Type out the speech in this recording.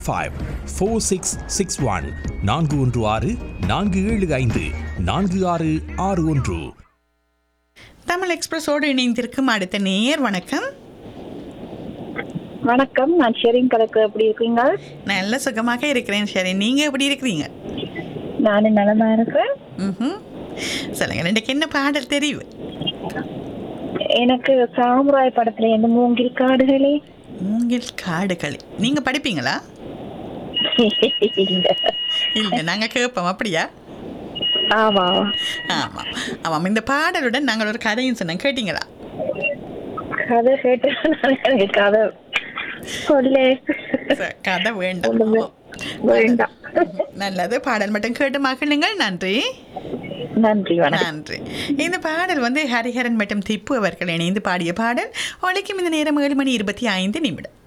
Five four six six one நான்கு ஒன்று ஆறு நான்கு ஏழு ஐந்து நான்கு ஆறு ஆறு ஒன்று தமிழ் எக்ஸ்பிரஸோடு இணைந்திருக்கும் அடுத்த நேர் வணக்கம் வணக்கம் நான் ஷெரின் கலக்கு எப்படி இருக்கீங்க நல்ல சுகமாக இருக்கிறேன் சரி நீங்கள் எப்படி இருக்கிறீங்க நானும் நலமா இருக்கிறேன் ம் சொல்லுங்க எனக்கு என்ன பாடல் தெரியும் எனக்கு சாமுராய் படத்துல இந்த மூங்கில் காடுகளே மூங்கில் காடுகள் நீங்கள் படிப்பீங்களா இல்ல. இல்லை நாங்கள் கேட்போம் அப்படியா ஆமா ஆமாம் ஆமாம் இந்த பாடலுடன் நாங்கள் ஒரு கதையும் சொன்னோம் கேட்டீங்களா கதை கேட்டு எனக்கு கதை சொல்ல ச- கதை வேண்டாம் ஒண்ணுமே வேண்டாம் நல்லது பாடல் மட்டும் கேட்டு மகிழுங்கள் நன்றி நன்றி வணக்கம் நன்றி இந்த பாடல் வந்து ஹரிஹரன் மற்றும் திப்பு அவர்கள் இணைந்து பாடிய பாடல் ஒழிக்கும் இந்த நேரம் ஏழு மணி இருபத்தி ஐந்து நிமிடம்